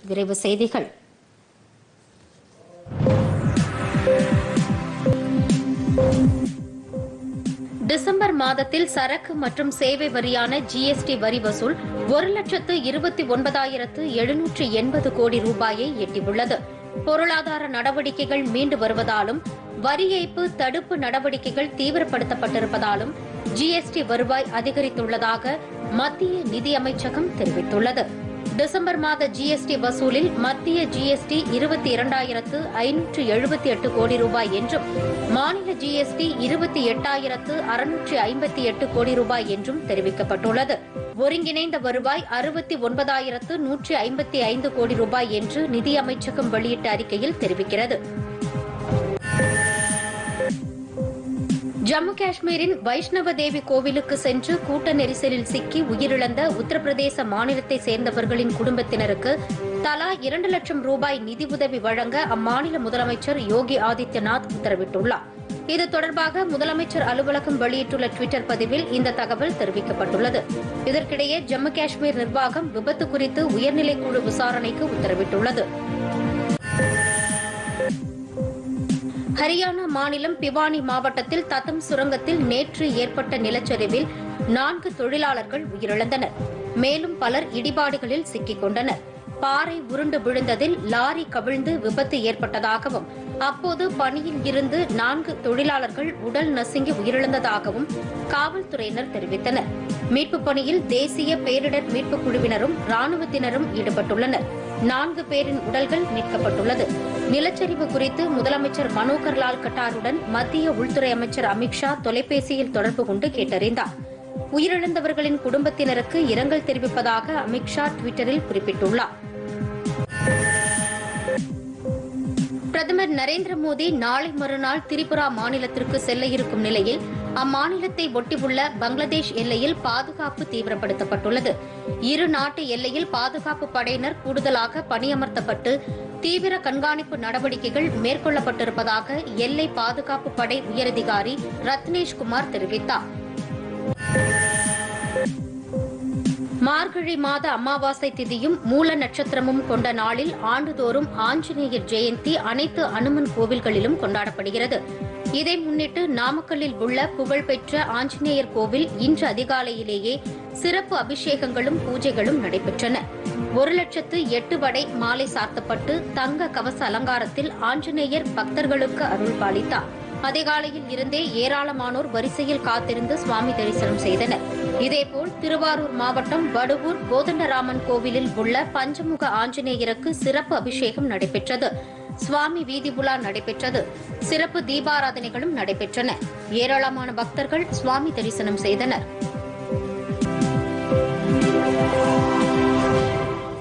விரைவு செய்திகள் டிசம்பர் மாதத்தில் சரக்கு மற்றும் சேவை வரியான ஜிஎஸ்டி வரி வசூல் ஒரு லட்சத்து இருபத்தி ஒன்பதாயிரத்து எழுநூற்று எண்பது கோடி ரூபாயை எட்டியுள்ளது பொருளாதார நடவடிக்கைகள் மீண்டு வருவதாலும் வரி ஏய்ப்பு தடுப்பு நடவடிக்கைகள் தீவிரப்படுத்தப்பட்டிருப்பதாலும் ஜிஎஸ்டி வருவாய் அதிகரித்துள்ளதாக மத்திய நிதியமைச்சகம் தெரிவித்துள்ளது டிசம்பர் மாத ஜிஎஸ்டி வசூலில் மத்திய ஜிஎஸ்டி இருபத்தி இரண்டாயிரத்து ஐநூற்று எழுபத்தி எட்டு கோடி ரூபாய் என்றும் மாநில ஜிஎஸ்டி இருபத்தி எட்டாயிரத்து அறுநூற்று ஐம்பத்தி எட்டு கோடி ரூபாய் என்றும் தெரிவிக்கப்பட்டுள்ளது ஒருங்கிணைந்த வருவாய் அறுபத்தி ஒன்பதாயிரத்து நூற்றி ஐம்பத்தி ஐந்து கோடி ரூபாய் என்று நிதியமைச்சகம் வெளியிட்ட அறிக்கையில் தெரிவிக்கிறது ஜம்மு காஷ்மீரின் வைஷ்ணவ தேவி கோவிலுக்கு சென்று கூட்ட நெரிசலில் சிக்கி உயிரிழந்த உத்தரப்பிரதேச மாநிலத்தை சேர்ந்தவர்களின் குடும்பத்தினருக்கு தலா இரண்டு லட்சம் ரூபாய் நிதி உதவி வழங்க அம்மாநில முதலமைச்சர் யோகி ஆதித்யநாத் உத்தரவிட்டுள்ளார் இது தொடர்பாக முதலமைச்சர் அலுவலகம் வெளியிட்டுள்ள டுவிட்டர் பதிவில் இந்த தகவல் தெரிவிக்கப்பட்டுள்ளது இதற்கிடையே ஜம்மு காஷ்மீர் நிர்வாகம் விபத்து குறித்து உயர்நிலைக் குழு விசாரணைக்கு உத்தரவிட்டுள்ளது ஹரியானா மாநிலம் பிவானி மாவட்டத்தில் தத்தம் சுரங்கத்தில் நேற்று ஏற்பட்ட நிலச்சரிவில் நான்கு தொழிலாளர்கள் உயிரிழந்தனர் மேலும் பலர் இடிபாடுகளில் சிக்கிக் கொண்டனர் பாறை உருண்டு விழுந்ததில் லாரி கவிழ்ந்து விபத்து ஏற்பட்டதாகவும் அப்போது பணியில் இருந்து நான்கு தொழிலாளர்கள் உடல் நசுங்கி உயிரிழந்ததாகவும் காவல்துறையினர் தெரிவித்தனர் மீட்புப் பணியில் தேசிய பேரிடர் மீட்புக் குழுவினரும் ராணுவத்தினரும் ஈடுபட்டுள்ளனர் நான்கு பேரின் உடல்கள் மீட்கப்பட்டுள்ளது நிலச்சரிவு குறித்து முதலமைச்சர் மனோகர் லால் கட்டாருடன் மத்திய உள்துறை அமைச்சர் அமித்ஷா தொலைபேசியில் தொடர்பு கொண்டு கேட்டறிந்தார் உயிரிழந்தவர்களின் குடும்பத்தினருக்கு இரங்கல் தெரிவிப்பதாக அமித்ஷா டுவிட்டரில் குறிப்பிட்டுள்ளார் பிரதமர் நரேந்திர மோடி நாளை மறுநாள் திரிபுரா மாநிலத்திற்கு செல்ல இருக்கும் நிலையில் அம்மாநிலத்தை ஒட்டியுள்ள பங்களாதேஷ் எல்லையில் பாதுகாப்பு தீவிரப்படுத்தப்பட்டுள்ளது இரு நாட்டு எல்லையில் பாதுகாப்பு படையினர் கூடுதலாக பணியமர்த்தப்பட்டு தீவிர கண்காணிப்பு நடவடிக்கைகள் மேற்கொள்ளப்பட்டிருப்பதாக எல்லை பாதுகாப்பு படை உயரதிகாரி ரத்னேஷ் குமார் தெரிவித்தார் மார்கழி மாத அமாவாசை திதியும் மூல நட்சத்திரமும் கொண்ட நாளில் ஆண்டுதோறும் ஆஞ்சநேயர் ஜெயந்தி அனைத்து அனுமன் கோவில்களிலும் கொண்டாடப்படுகிறது இதை முன்னிட்டு நாமக்கல்லில் உள்ள புகழ்பெற்ற ஆஞ்சநேயர் கோவில் இன்று அதிகாலையிலேயே சிறப்பு அபிஷேகங்களும் பூஜைகளும் நடைபெற்றன ஒரு லட்சத்து எட்டு வடை மாலை சாத்தப்பட்டு தங்க கவச அலங்காரத்தில் ஆஞ்சநேயர் பக்தர்களுக்கு அருள் பாலித்தார் அதிகாலையில் இருந்தே ஏராளமானோர் வரிசையில் காத்திருந்து சுவாமி தரிசனம் செய்தனர் இதேபோல் திருவாரூர் மாவட்டம் வடுவூர் கோதண்டராமன் கோவிலில் உள்ள பஞ்சமுக ஆஞ்சநேயருக்கு சிறப்பு அபிஷேகம் நடைபெற்றது சுவாமி வீதி உலா நடைபெற்றது சிறப்பு தீபாராதனைகளும் நடைபெற்றன ஏராளமான பக்தர்கள் சுவாமி தரிசனம் செய்தனர்